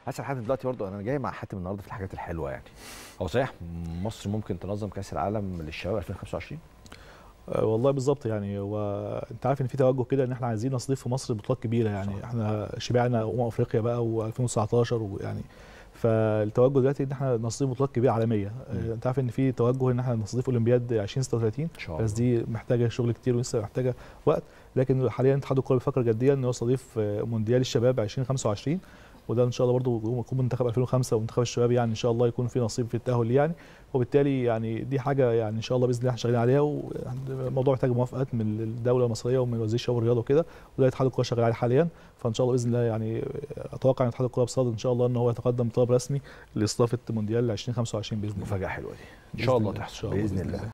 هسال حاتم دلوقتي برضه انا جاي مع حاتم النهارده في الحاجات الحلوه يعني هو صحيح مصر ممكن تنظم كاس العالم للشباب 2025 آه، والله بالظبط يعني هو انت عارف ان في توجه كده ان احنا عايزين نستضيف في مصر بطولات كبيره يعني صح. احنا شبعنا امم افريقيا بقى و2019 ويعني فالتوجه دلوقتي ان احنا نستضيف بطولات كبيره عالميه آه، انت عارف ان في توجه ان احنا نستضيف اولمبياد 2036 ان شاء الله بس دي محتاجه شغل كتير ولسه محتاجه وقت لكن حاليا اتحاد الكوره بيفكر جديا ان هو يستضيف آه، مونديال الشباب 2025 وده ان شاء الله برضه يكون منتخب 2005 ومنتخب الشباب يعني ان شاء الله يكون في نصيب في التاهل ليه يعني وبالتالي يعني دي حاجه يعني ان شاء الله باذن الله احنا شغالين عليها والموضوع محتاج موافقات من الدوله المصريه ومن وزير الشباب والرياضه وكده وده اتحاد الكوره شغال عليه حاليا فان شاء الله باذن الله يعني اتوقع ان اتحاد الكوره بصدد ان شاء الله ان هو يتقدم بطلب رسمي لاستضافه مونديال 2025 باذن الله مفاجاه حلوه دي ان بإذن شاء الله الله. إن تحصل شاء الله باذن بإذن الله الله.